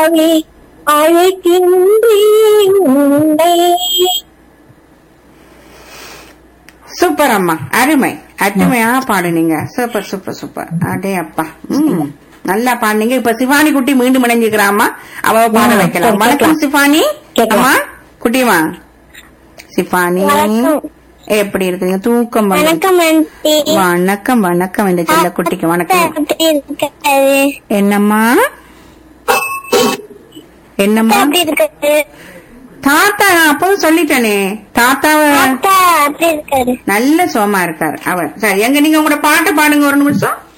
நானே அழைக்கின்றேன் உன்னை சூப்பர் அம்மா அருமை அருமையா பாடுனீங்க சூப்பர் சூப்பர் சூப்பர் அடே அப்பா ம் நல்லா பாடுனீங்க இப்ப சிவானி குட்டி மீண்டும் இணைஞ்சுக்கிறாமா அவ பாட ஆ, வைக்கலாம் சரி, வணக்கம் கேட்கலாம். சிஃபானி கேட்கலாம். அம்மா குட்டிமா சிஃபானி வணக்கம். எப்படி இருக்கீங்க தூக்கம் வந்து- வணக்கம் ஆண்டி வணக்கம் வணக்கம் இந்த செல்ல குட்டிக்கு வணக்கம் எப்படி இருக்காரு என்னம்மா என்னம்மா எப்படி இருக்காரு தாத்தா நான் அப்பவும் சொல்லிட்டேனே தாத்தாவ தாத்தா எப்படி இருக்காரு நல்ல சோமா இருக்காரு அவர் சரி எங்க நீங்க உங்களோட பாட்டு பாடுங்க ஒரு நிமிஷம்